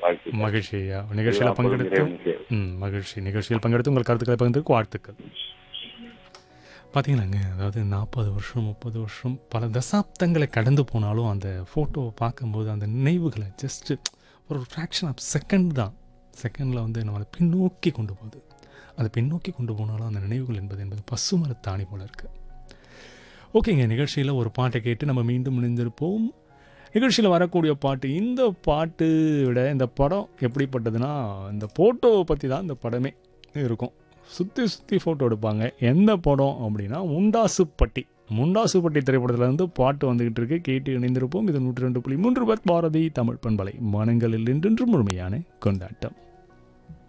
வாழ்த்துக்கள் மகிழ்ச்சி ஐயா நிகழ்ச்சியில் எல்லா புகழும் பங்கெடுத்து இறைவனுக்கே. ம் மகிழ்ச்சி நிகழ்ச்சியில் பங்கெடுத்து உங்கள் கருத்துக்களை பகிர்ந்ததுக்கு வாழ்த்துக்கள் பார்த்தீங்களாங்க அதாவது நாற்பது வருஷம் முப்பது வருஷம் பல தசாப்தங்களை கடந்து போனாலும் அந்த ஃபோட்டோவை பார்க்கும்போது அந்த நினைவுகளை ஜஸ்ட்டு ஒரு ஃப்ராக்ஷன் ஆஃப் செகண்ட் தான் செகண்டில் வந்து நம்மளை பின்னோக்கி கொண்டு போகுது அது பின்னோக்கி கொண்டு போனாலும் அந்த நினைவுகள் என்பது என்பது பசுமரத்தாணி போல இருக்குது ஓகேங்க நிகழ்ச்சியில் ஒரு பாட்டை கேட்டு நம்ம மீண்டும் இணைந்திருப்போம் நிகழ்ச்சியில் வரக்கூடிய பாட்டு இந்த பாட்டு விட இந்த படம் எப்படிப்பட்டதுன்னா இந்த ஃபோட்டோவை பற்றி தான் இந்த படமே இருக்கும் சுற்றி சுற்றி ஃபோட்டோ எடுப்பாங்க எந்த படம் அப்படின்னா முண்டாசுப்பட்டி முண்டாசுப்பட்டி திரைப்படத்துல இருந்து பாட்டு வந்துக்கிட்டு இருக்கு கேட்டு இணைந்திருப்போம் இது நூற்றி ரெண்டு புள்ளி மூன்று பத் பாரதி தமிழ் பண்பலை மனங்களில் என்றென்று முழுமையான கொண்டாட்டம்